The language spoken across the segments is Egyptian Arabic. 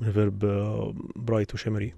ريفيرب برايت وشيمري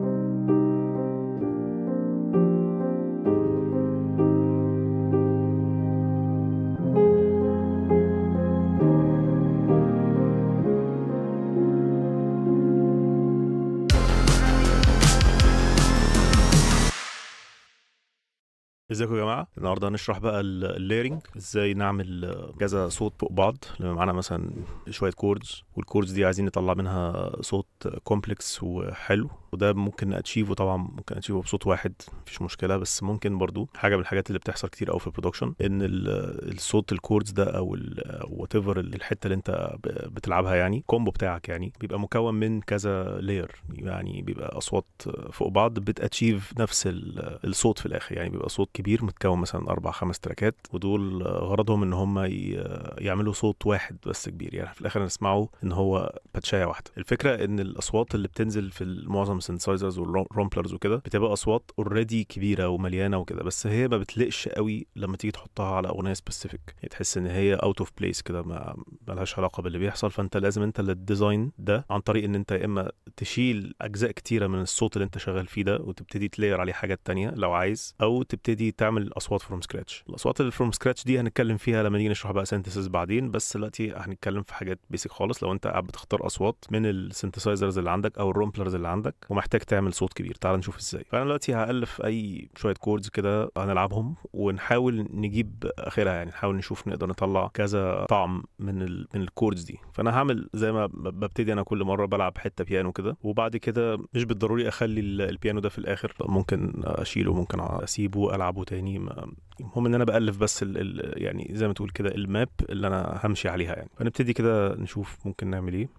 ازيكم يا جماعه النهارده هنشرح بقى الليرنج ازاي نعمل كذا صوت فوق بعض لما معانا مثلا شويه كوردز والكوردز دي عايزين نطلع منها صوت كومبلكس وحلو وده ممكن ناتشيفه طبعا ممكن ناتشيفه بصوت واحد مفيش مشكله بس ممكن برضو حاجه من الحاجات اللي بتحصل كتير قوي في البرودكشن ان الصوت الكوردز ده او وات ايفر الحته اللي انت بتلعبها يعني كومبو بتاعك يعني بيبقى مكون من كذا لاير يعني بيبقى اصوات فوق بعض بتاتشيف نفس الصوت في الاخر يعني بيبقى صوت كبير متكون مثلا اربع خمس تراكات ودول غرضهم ان هم يعملوا صوت واحد بس كبير يعني في الاخر نسمعه ان هو باتشايه واحده الفكره ان الاصوات اللي بتنزل في معظم السنسايزرز والرومبلرز وكده بتبقى اصوات اوريدي كبيره ومليانه وكده بس هي ما بتلقش قوي لما تيجي تحطها على اغنيه سبيسيفيك يعني تحس ان هي اوت اوف بليس كده ما ملهاش علاقه باللي بيحصل فانت لازم انت اللي الديزاين ده عن طريق ان انت يا اما تشيل اجزاء كتيره من الصوت اللي انت شغال فيه ده وتبتدي تلاير عليه حاجات تانية لو عايز او تبتدي تعمل اصوات فروم سكراتش الاصوات اللي فروم سكراتش دي هنتكلم فيها لما نيجي نشرح بقى سينثيسيس بعدين بس دلوقتي هنتكلم في حاجات بيسك خالص لو انت قاعد بتختار اصوات من السنتسايزرز اللي عندك او الرومبلرز اللي عندك ومحتاج تعمل صوت كبير تعال نشوف ازاي فانا دلوقتي هالف اي شويه كوردز كده هنلعبهم ونحاول نجيب اخرها يعني نحاول نشوف نقدر نطلع كذا طعم من ال من الكوردز دي فانا هعمل زي ما ببتدي انا كل مره بلعب حته بيانو كده وبعد كده مش بالضروري اخلي البيانو ده في الاخر ممكن اشيله ممكن اسيبه العبه تاني المهم ان انا بالف بس ال ال يعني زي ما تقول كده الماب اللي انا همشي عليها يعني فنبتدي كده نشوف ممكن نعمل ايه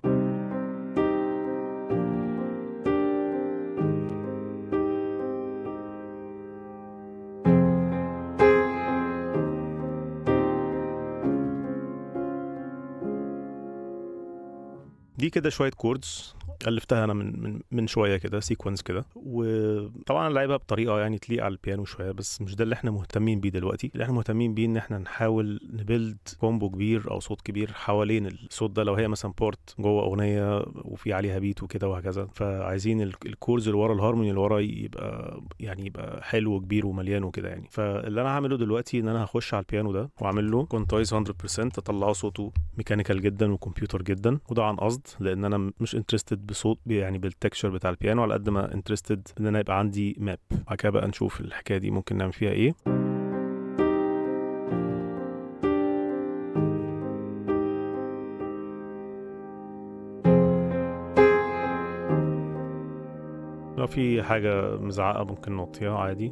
دي كده شويه كوردز الفتها انا من من من شويه كده سيكونس كده وطبعا لعبها بطريقه يعني تليق على البيانو شويه بس مش ده اللي احنا مهتمين بيه دلوقتي اللي احنا مهتمين بيه ان احنا نحاول نبيلد كومبو كبير او صوت كبير حوالين الصوت ده لو هي مثلا بورت جوه اغنيه وفي عليها بيت وكده وهكذا فعايزين الكورز اللي ورا الهارموني اللي ورا يبقى يعني يبقى حلو وكبير ومليان وكده يعني فاللي انا هعمله دلوقتي ان انا هخش على البيانو ده واعمل له كونتايز 100% اطلعه صوته ميكانيكال جدا وكمبيوتر جدا وده عن قصد لان انا مش انترستد بصوت يعني بالتكشر بتاع البيانو على قد ما انترستد ان انا يبقى عندي ماب بعد كده بقى نشوف الحكايه دي ممكن نعمل فيها ايه لو في حاجة مزعقة ممكن نوطيها عادي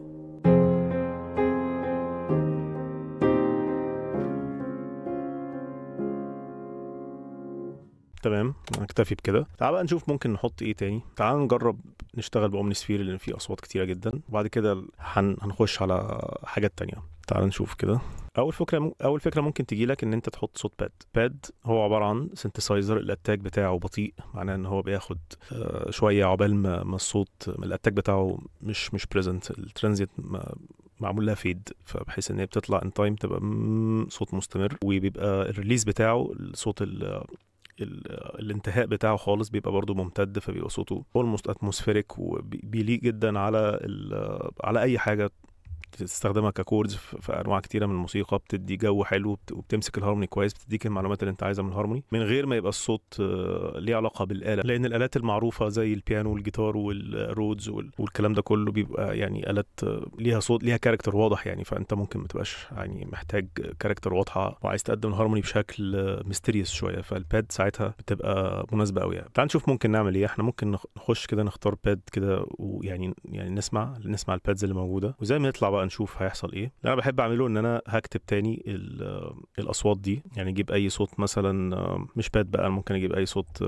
تمام نكتفي بكده تعال بقى نشوف ممكن نحط ايه تاني تعال نجرب نشتغل باومنيسفير لان فيه اصوات كتيره جدا وبعد كده هن... هنخش على حاجات تانية تعال نشوف كده اول فكره م... اول فكره ممكن تجي لك ان انت تحط صوت باد باد هو عباره عن سنتسايزر الاتاك بتاعه بطيء معناه ان هو بياخد آه شويه عقبال ما, ما الصوت الاتاك بتاعه مش مش بريزنت الترانزيت ما معمول لها فيد فبحيث ان هي بتطلع ان تايم تبقى صوت مستمر وبيبقى الريليز بتاعه الصوت الانتهاء بتاعه خالص بيبقى برضه ممتد فبيبقى صوته اولموست اتموسفيريك وبيليق جدا على على اي حاجه تستخدمها ككوردز في انواع كتيره من الموسيقى بتدي جو حلو وبتمسك الهارموني كويس بتديك المعلومات اللي انت عايزها من الهارموني من غير ما يبقى الصوت ليه علاقه بالاله لان الالات المعروفه زي البيانو والجيتار والرودز والكلام ده كله بيبقى يعني الات ليها صوت ليها كاركتر واضح يعني فانت ممكن ما تبقاش يعني محتاج كاركتر واضحه وعايز تقدم الهارموني بشكل ميستيريوس شويه فالباد ساعتها بتبقى مناسبه قوي يعني. تعال نشوف ممكن نعمل ايه احنا ممكن نخش كده نختار باد كده ويعني يعني نسمع نسمع البادز اللي موجوده وزي ما نطلع بقى نشوف هيحصل ايه اللي انا بحب اعمله ان انا هكتب تاني الاصوات دي يعني اجيب اي صوت مثلا مش باد بقى ممكن اجيب اي صوت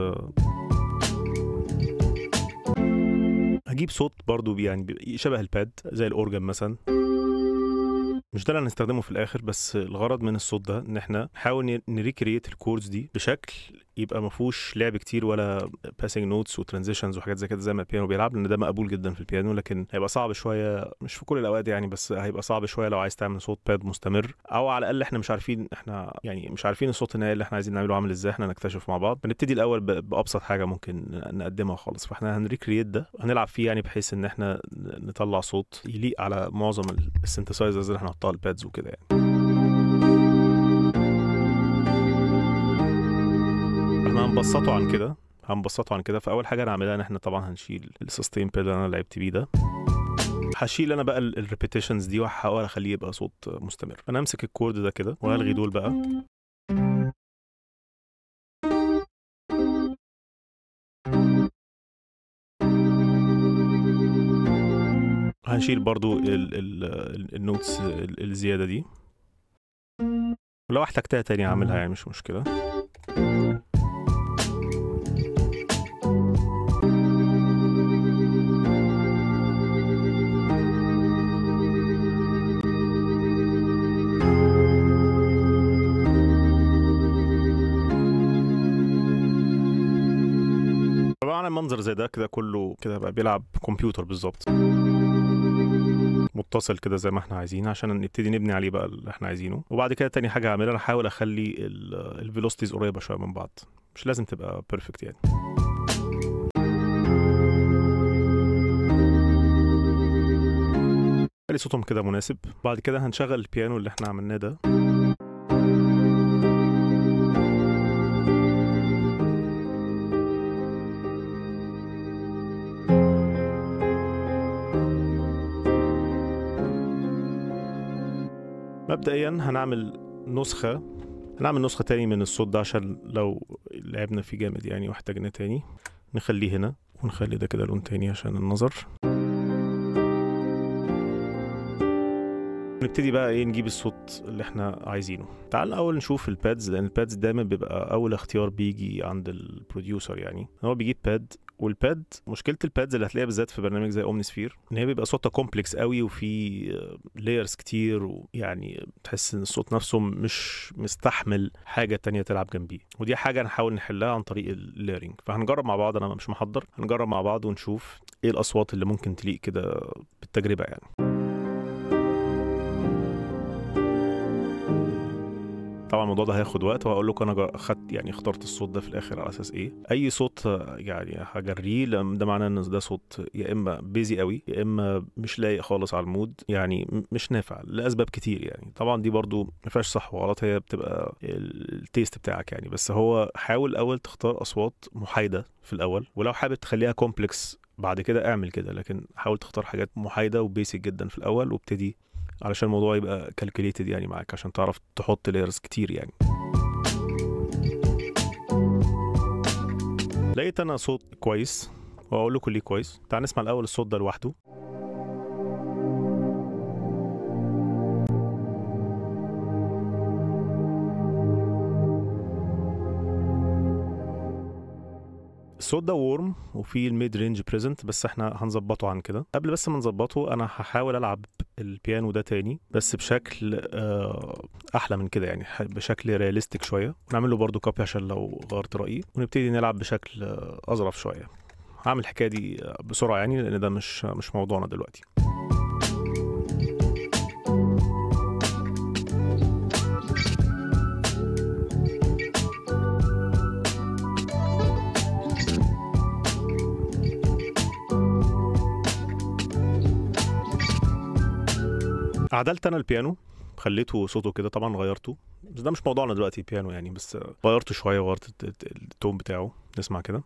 هجيب صوت برضو يعني شبه الباد زي الاورجن مثلا مش ده اللي هنستخدمه في الاخر بس الغرض من الصوت ده ان احنا نحاول نريكريت الكوردز دي بشكل يبقى ما فيهوش لعب كتير ولا باسنج نوتس وترانزيشنز وحاجات زي كده زي ما البيانو بيلعب لان ده مقبول جدا في البيانو لكن هيبقى صعب شويه مش في كل الاوقات يعني بس هيبقى صعب شويه لو عايز تعمل صوت باد مستمر او على الاقل احنا مش عارفين احنا يعني مش عارفين الصوت النهائي اللي احنا عايزين نعمله عامل ازاي احنا نكتشف مع بعض بنبتدي الاول ب- بابسط حاجه ممكن نقدمها خالص فاحنا هنريكريت ده هنلعب فيه يعني بحيث ان احنا نطلع صوت يليق على معظم السنتسايزرز اللي احنا هنحطها على البادز وكده يعني احنا هنبسطه عن كده هنبسطه عن كده فاول حاجه هنعملها ان احنا طبعا هنشيل السستين بيد اللي انا لعبت بيه ده هشيل انا بقى الريبيتيشنز دي وهحاول اخليه يبقى صوت مستمر انا امسك الكورد ده كده وهلغي دول بقى هنشيل برضو ال ال ال النوتس ال- الزياده دي ولو احتجتها تاني هعملها يعني مش مشكله طبعا منظر زي ده كده كله كده بقى بيلعب كمبيوتر بالظبط متصل كده زي ما احنا عايزين عشان نبتدي نبني عليه بقى اللي احنا عايزينه وبعد كده تاني حاجه هعملها انا هحاول اخلي الفيلوسيتيز قريبه شويه من بعض مش لازم تبقى بيرفكت يعني خلي صوتهم كده مناسب بعد كده هنشغل البيانو اللي احنا عملناه ده مبدئيا هنعمل نسخة هنعمل نسخة تاني من الصوت ده عشان لو لعبنا فيه جامد يعني واحتاجنا تاني نخليه هنا ونخلي ده كده لون تاني عشان النظر نبتدي بقى ايه نجيب الصوت اللي احنا عايزينه تعال اول نشوف البادز لان البادز دايما بيبقى اول اختيار بيجي عند البروديوسر يعني هو بيجيب باد والباد مشكله البادز اللي هتلاقيها بالذات في برنامج زي اومني ان هي بيبقى صوتها كومبلكس قوي وفي لايرز كتير ويعني تحس ان الصوت نفسه مش مستحمل حاجه تانية تلعب جنبيه ودي حاجه هنحاول نحلها عن طريق الليرنج فهنجرب مع بعض انا مش محضر هنجرب مع بعض ونشوف ايه الاصوات اللي ممكن تليق كده بالتجربه يعني طبعا الموضوع ده هياخد وقت وهقول لكم انا اخدت يعني اخترت الصوت ده في الاخر على اساس ايه اي صوت يعني هجريه ده معناه ان ده صوت يا اما بيزي قوي يا اما مش لايق خالص على المود يعني مش نافع لاسباب كتير يعني طبعا دي برضو ما فيهاش صح وغلط هي بتبقى التيست بتاعك يعني بس هو حاول اول تختار اصوات محايده في الاول ولو حابب تخليها كومبلكس بعد كده اعمل كده لكن حاول تختار حاجات محايده وبيسك جدا في الاول وابتدي علشان الموضوع يبقى كالكوليتد يعني معاك عشان تعرف تحط لايرز كتير يعني لقيت انا صوت كويس واقول لكم ليه كويس تعال نسمع الاول الصوت ده لوحده الصوت ده وورم وفي الميد رينج بريزنت بس احنا هنظبطه عن كده قبل بس ما نظبطه انا هحاول العب البيانو ده تاني بس بشكل احلى من كده يعني بشكل رياليستيك شويه نعمل له برده كوبي عشان لو غيرت رايي ونبتدي نلعب بشكل اظرف شويه هعمل الحكايه دي بسرعه يعني لان ده مش مش موضوعنا دلوقتي عدلت انا البيانو خليته صوته كده طبعا غيرته بس ده مش موضوعنا دلوقتي البيانو يعني بس غيرته شويه وغيرت التون بتاعه نسمع كده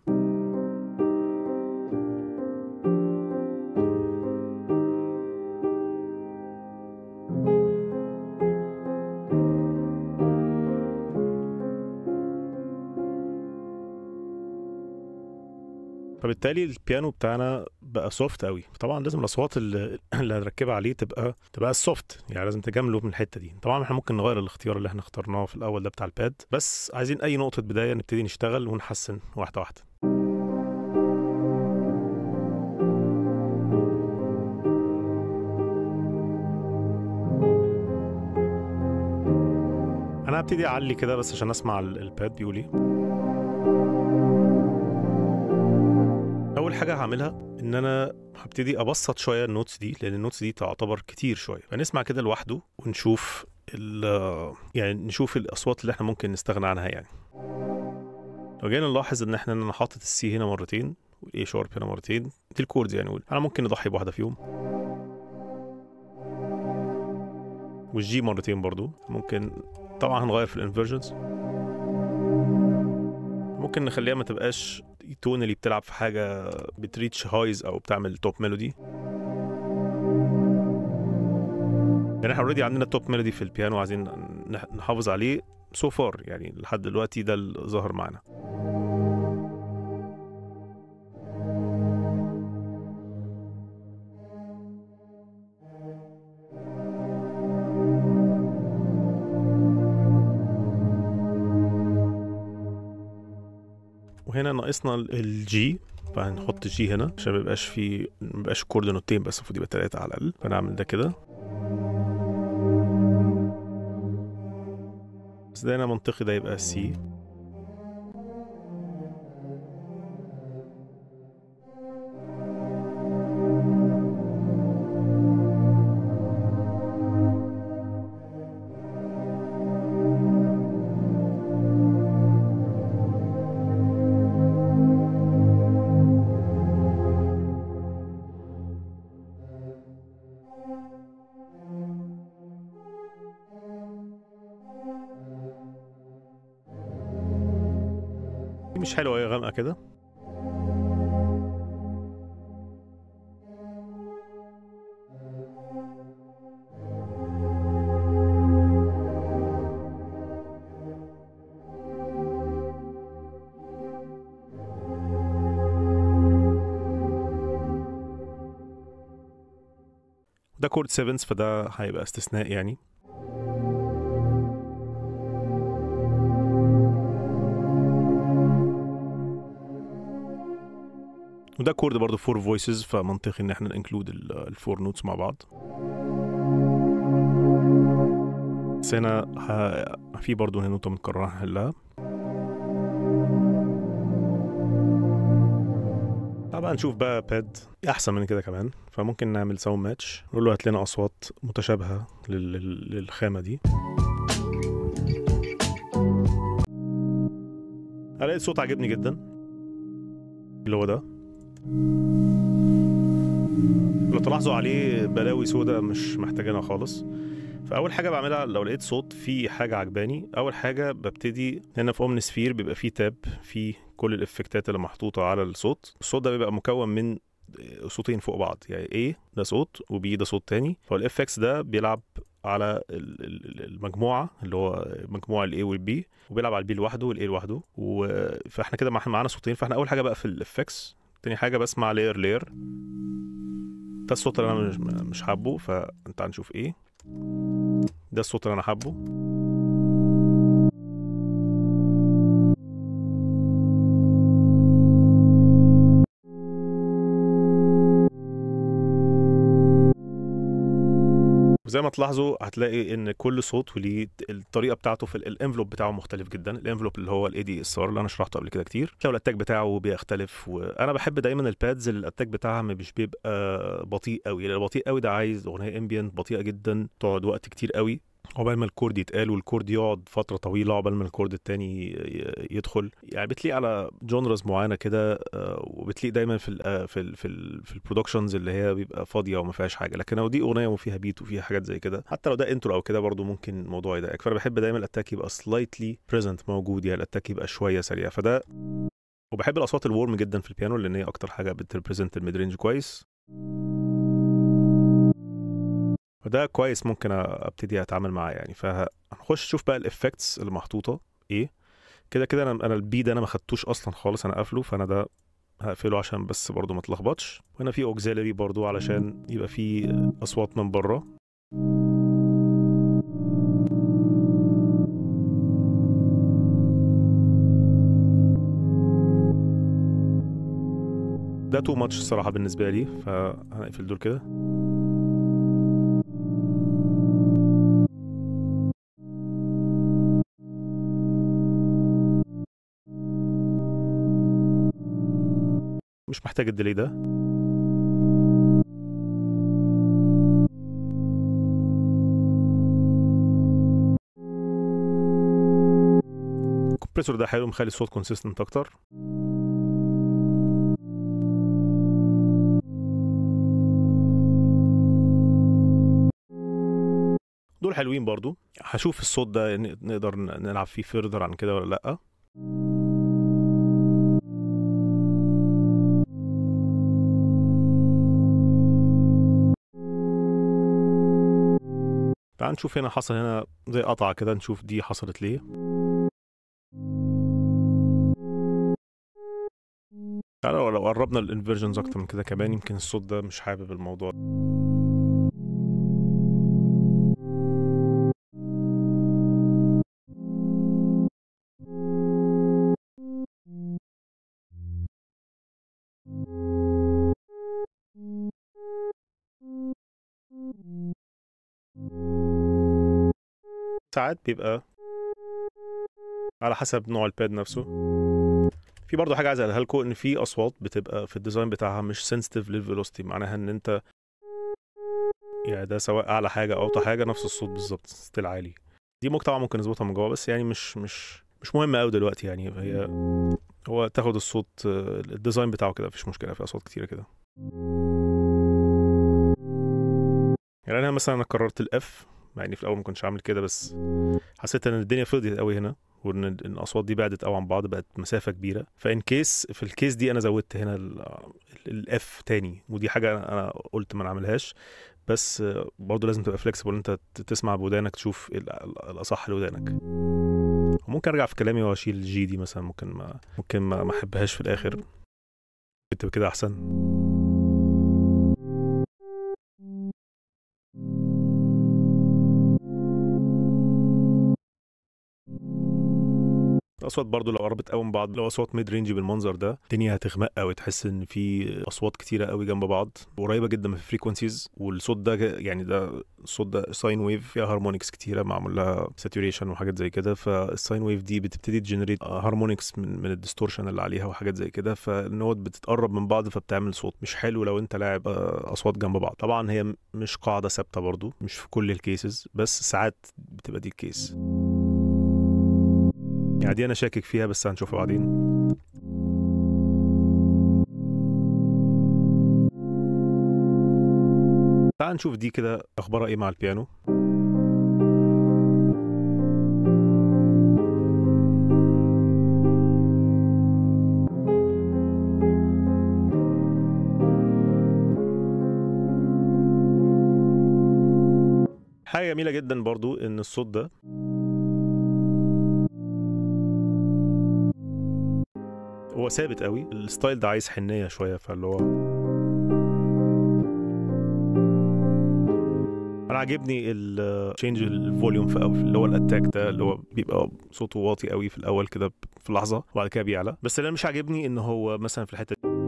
فبالتالي البيانو بتاعنا بقى سوفت قوي طبعا لازم الاصوات اللي, اللي هنركبها عليه تبقى تبقى السوفت يعني لازم تجامله من الحته دي طبعا احنا ممكن نغير الاختيار اللي احنا اخترناه في الاول ده بتاع الباد بس عايزين اي نقطه بدايه نبتدي نشتغل ونحسن واحده واحده انا هبتدي اعلي كده بس عشان اسمع الباد بيقول ايه اول حاجه هعملها ان انا هبتدي ابسط شويه النوتس دي لان النوتس دي تعتبر كتير شويه فنسمع كده لوحده ونشوف ال- يعني نشوف الاصوات اللي احنا ممكن نستغنى عنها يعني لو جينا نلاحظ ان احنا انا حاطط السي هنا مرتين والاي شارب هنا مرتين دي الكوردز يعني انا ممكن نضحي بواحده فيهم والجي مرتين برضو ممكن طبعا هنغير في الانفرجنز ممكن نخليها ما تبقاش تون اللي بتلعب في حاجه بتريتش هايز او بتعمل توب ميلودي يعني احنا اوريدي عندنا توب ميلودي في البيانو عايزين نح- نحافظ عليه سو فار يعني لحد دلوقتي ده اللي ظاهر معانا وهنا ناقصنا الجي فهنحط جي هنا عشان ما يبقاش في ما يبقاش كورد نوتين بس المفروض يبقى تلاتة على الأقل فنعمل ده كده بس ده هنا منطقي ده يبقى سي دي مش حلوة هي غامقة كده ده كورد 7 فده هيبقى استثناء يعني وده كورد برضه فور فويسز فمنطقي ان احنا انكلود الفور نوتس مع بعض بس هنا ه... في برضه هنا نوتة متكررة هنحلها طبعا نشوف بقى باد احسن من كده كمان فممكن نعمل ساوند ماتش نقول له هات لنا اصوات متشابهه لل... لل- للخامه دي انا لقيت صوت عجبني جدا اللي هو ده لو تلاحظوا عليه بلاوي سودا مش محتاجينها خالص فاول حاجه بعملها لو لقيت صوت فيه حاجه عجباني اول حاجه ببتدي هنا في اومن سفير بيبقى فيه تاب فيه كل الافكتات اللي محطوطه على الصوت الصوت ده بيبقى مكون من صوتين فوق بعض يعني A ده صوت وبي ده صوت تاني فالاف اكس ده بيلعب على ال- ال- المجموعه اللي هو مجموع الاي والبي وبيلعب على البي لوحده والاي لوحده و- فاحنا كده مع- معانا صوتين فاحنا اول حاجه بقى في الافكس تاني حاجه بسمع لاير لاير ده الصوت اللي انا مش مش حابه فانت هنشوف ايه ده الصوت اللي انا حابه وزي ما تلاحظوا هتلاقي ان كل صوت وليه الطريقه بتاعته في الانفلوب بتاعه مختلف جدا الانفلوب اللي هو الاي دي اس ار اللي انا شرحته قبل كده كتير لو الاتاك بتاعه بيختلف وانا بحب دايما البادز اللي الاتاك بتاعها مش بيبقى بطيء قوي لان البطيء قوي ده عايز اغنيه امبيانت بطيئه جدا تقعد وقت كتير قوي عقبال ما الكورد يتقال والكورد يقعد فتره طويله عقبال ما الكورد التاني ي- يدخل يعني بتليق على جونرز معينه كده آه، وبتليق دايما في ال في ال في, ال في البرودكشنز اللي هي بيبقى فاضيه وما فيهاش حاجه لكن لو دي اغنيه وفيها بيت وفيها حاجات زي كده حتى لو ده انترو او كده برضو ممكن الموضوع يضايقك فانا بحب دايما الاتاك يبقى سلايتلي بريزنت موجود يعني الاتاك يبقى شويه سريع فده وبحب الاصوات الورم جدا في البيانو لان هي اكتر حاجه بتريبريزنت الميد رينج كويس وده كويس ممكن ابتدي اتعامل معاه يعني فهنخش نشوف بقى الافكتس اللي محطوطه ايه كده كده انا انا البي ده انا ما خدتوش اصلا خالص انا قافله فانا ده هقفله عشان بس برضو ما اتلخبطش وهنا في اوكسيلري برضو علشان يبقى في اصوات من بره ده تو ماتش الصراحه بالنسبه لي فهنقفل دول كده مش محتاج الديلي ده الكمبريسور ده حلو مخلي الصوت كونسيستنت اكتر دول حلوين برضو هشوف الصوت ده ن- نقدر ن- نلعب فيه فيردر عن كده ولا لا تعال نشوف هنا حصل هنا زي قطعة كده نشوف دي حصلت ليه تعالى لو لو قربنا الانفرجنز اكتر من كده كمان يمكن الصوت ده مش حابب الموضوع ساعات بيبقى على حسب نوع الباد نفسه في برضه حاجه عايز اقولها لكم ان في اصوات بتبقى في الديزاين بتاعها مش سنسيتيف للفيلوسيتي معناها ان انت يعني ده سواء اعلى حاجه او اوطى حاجه نفس الصوت بالظبط ستيل عالي دي ممكن طبعا ممكن نظبطها من جوه بس يعني مش مش مش مهمه قوي دلوقتي يعني هي هو تاخد الصوت آه، الديزاين بتاعه كده مفيش مشكله في اصوات كتيره كده يعني انا مثلا انا قررت الاف مع اني في الاول ما كنتش عامل كده بس حسيت ان الدنيا فضيت قوي هنا وان ال- الاصوات دي بعدت قوي عن بعض بقت مسافه كبيره فان كيس في الكيس دي انا زودت هنا الاف تاني ودي حاجه انا أنا قلت ما نعملهاش بس آه، برضه لازم تبقى فليكسبل انت ت- تسمع بودانك تشوف إيه ال- ال- الاصح لودانك وممكن ارجع في كلامي واشيل الجي دي مثلا ممكن ما ممكن ما ما احبهاش في الاخر ممكن تبقى كده احسن الاصوات برضو لو قربت قوي من بعض لو اصوات ميد رينج بالمنظر ده الدنيا هتغمق قوي تحس ان في اصوات كتيره قوي جنب بعض قريبه جدا من الفريكونسيز والصوت ده يعني ده الصوت ده ساين ويف فيها هارمونكس كتيره معمول لها ساتوريشن وحاجات زي كده فالساين ويف دي بتبتدي تجنريت هارمونكس من من الديستورشن اللي عليها وحاجات زي كده فالنوت بتتقرب من بعض فبتعمل صوت مش حلو لو انت لاعب آه، اصوات جنب بعض طبعا هي م- مش قاعده ثابته برضو مش في كل الكيسز بس ساعات بتبقى دي الكيس يعني دي انا شاكك فيها بس هنشوفها بعدين تعال نشوف دي كده اخبارها ايه مع البيانو حاجة جميلة جدا برضو ان الصوت ده هو ثابت قوي الستايل ده عايز حنية شوية فاللي هو انا عاجبني التشينج الفوليوم في أول اللي هو الاتاك ده اللي هو بيبقى صوته واطي قوي في الاول كده في لحظه وبعد كده بيعلى بس اللي أنا مش عاجبني ان هو مثلا في الحته دي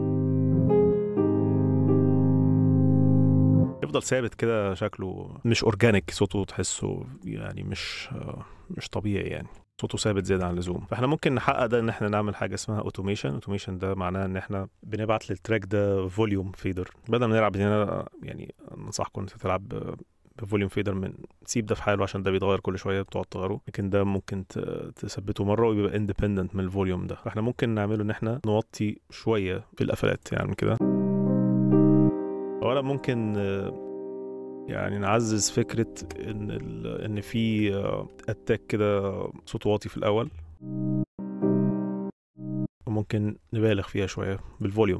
يفضل ثابت كده شكله مش اورجانيك صوته تحسه يعني مش مش طبيعي يعني صوته ثابت زياده عن اللزوم فاحنا ممكن نحقق ده ان احنا نعمل حاجه اسمها اوتوميشن اوتوميشن ده معناه ان احنا بنبعت للتراك ده فوليوم فيدر بدل ما نلعب هنا يعني انصحكم ان انت تلعب بفوليوم فيدر من سيب ده في حاله عشان ده بيتغير كل شويه بتقعد تغيره لكن ده ممكن ت- تثبته مره ويبقى اندبندنت من الفوليوم ده فاحنا ممكن نعمله ان احنا نوطي شويه في القفلات يعني كده اولا ممكن آه، يعني نعزز فكره ان ال... ان في آه، اتاك كده صوت واطي في الاول وممكن نبالغ فيها شويه بالفوليوم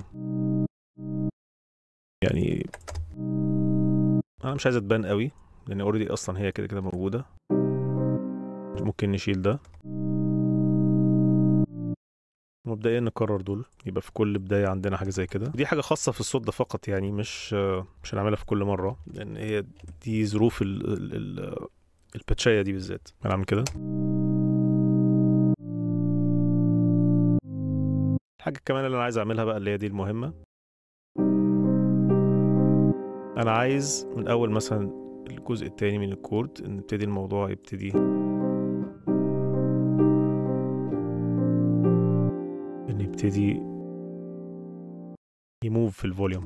يعني انا مش عايزه تبان قوي لان اوريدي اصلا هي كده كده موجوده ممكن نشيل ده مبدئيا نكرر دول يبقى في كل بدايه عندنا حاجه زي كده دي حاجه خاصه في الصوت ده فقط يعني مش مش هنعملها في كل مره لان هي دي ظروف ال ال ال الباتشايه دي بالذات هنعمل كده الحاجه كمان اللي انا عايز اعملها بقى اللي هي دي المهمه انا عايز من اول مثلا الجزء التاني من الكورد ان نبتدي الموضوع يبتدي ان يبتدي يموف في الفوليوم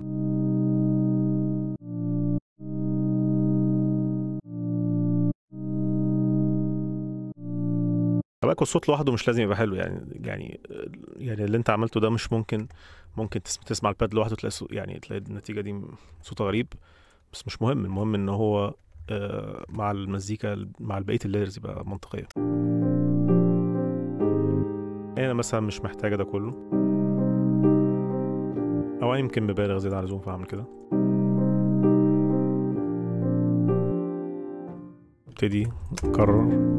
بالك الصوت لوحده مش لازم يبقى حلو يعني يعني يعني اللي انت عملته ده مش ممكن ممكن تسمع الباد لوحده تلاقي يعني تلاقي النتيجه دي صوتها غريب بس مش مهم المهم ان هو آه، مع المزيكا مع بقيه اللايرز يبقى منطقيه هنا مثلا مش محتاجه ده كله او يمكن مبالغ زياده عن اللزوم فاعمل كده ابتدي اكرر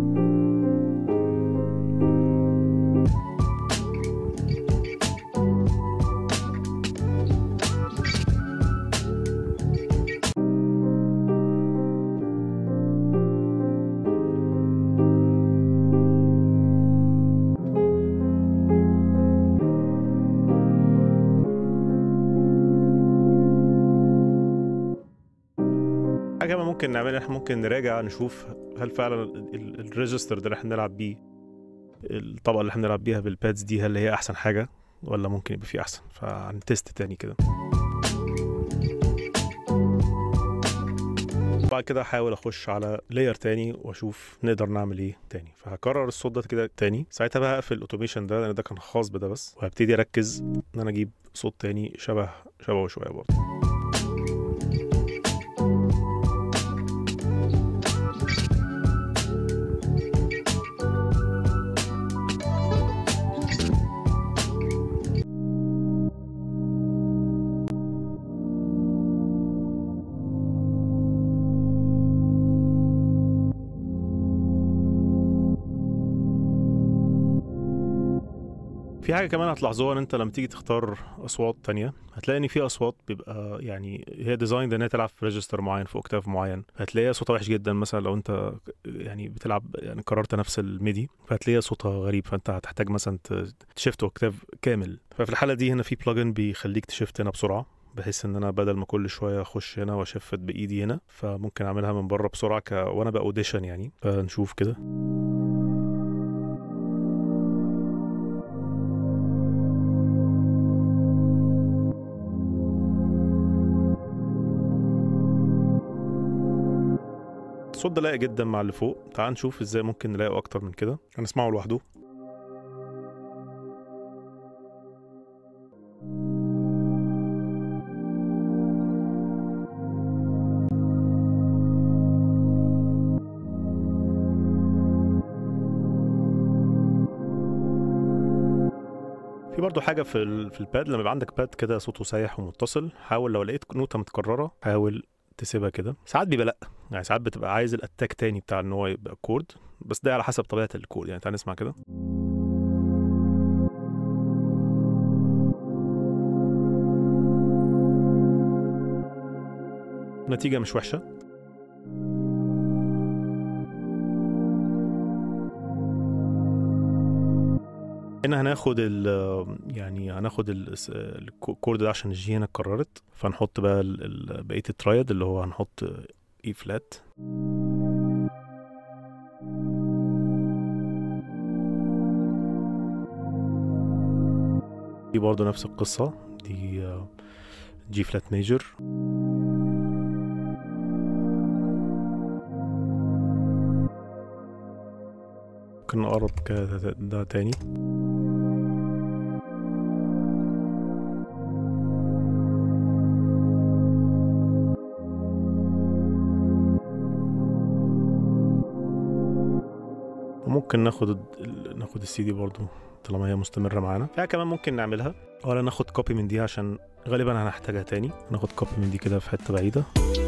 حاجه ما ممكن نعملها احنا ممكن نراجع نشوف هل فعلا الريجستر ده اللي احنا بنلعب بيه الطبقه اللي احنا بنلعب بيها بالبادز دي هل هي احسن حاجه ولا ممكن يبقى في احسن فهنتست تاني كده بعد كده احاول اخش على لاير تاني واشوف نقدر نعمل ايه تاني فهكرر الصوت ده كده تاني ساعتها بقى اقفل الاوتوميشن ده لان ده كان خاص بده بس وهبتدي اركز ان انا اجيب صوت تاني شبه شبهه شويه برضه في حاجه كمان هتلاحظوها ان انت لما تيجي تختار اصوات تانية هتلاقي ان في اصوات بيبقى يعني هي ديزاين ان هي تلعب في ريجستر معين في اوكتاف معين هتلاقيها صوتها وحش جدا مثلا لو انت يعني بتلعب يعني قررت نفس الميدي فهتلاقيها صوتها غريب فانت هتحتاج مثلا تشفت اوكتاف كامل ففي الحاله دي هنا في بلجن بيخليك تشفت هنا بسرعه بحيث ان انا بدل ما كل شويه اخش هنا واشفت بايدي هنا فممكن اعملها من بره بسرعه ك... وانا باوديشن يعني فنشوف كده الصوت ده لايق جدا مع اللي فوق تعال نشوف ازاي ممكن نلاقيه اكتر من كده هنسمعه لوحده في برضه حاجه في في الباد لما يبقى عندك باد كده صوته سايح ومتصل حاول لو لقيت نوته متكرره حاول تسيبها كده ساعات بيبقى لا يعني ساعات بتبقى عايز الاتاك تاني بتاع ان هو يبقى كورد بس ده على حسب طبيعه الكورد يعني تعال نسمع كده نتيجه مش وحشه هنا هناخد ال يعني هناخد الكورد ده عشان الجي هنا اتكررت فنحط بقى بقيه الترايد اللي هو هنحط اي فلات دي برضه نفس القصة دي جي فلات ميجر ممكن نقرب كده ده تاني وممكن ناخد ناخد السي دي برضو طالما هي مستمرة معانا فيها كمان ممكن نعملها ولا ناخد كوبي من دي عشان غالبا هنحتاجها تاني ناخد كوبي من دي كده في حتة بعيدة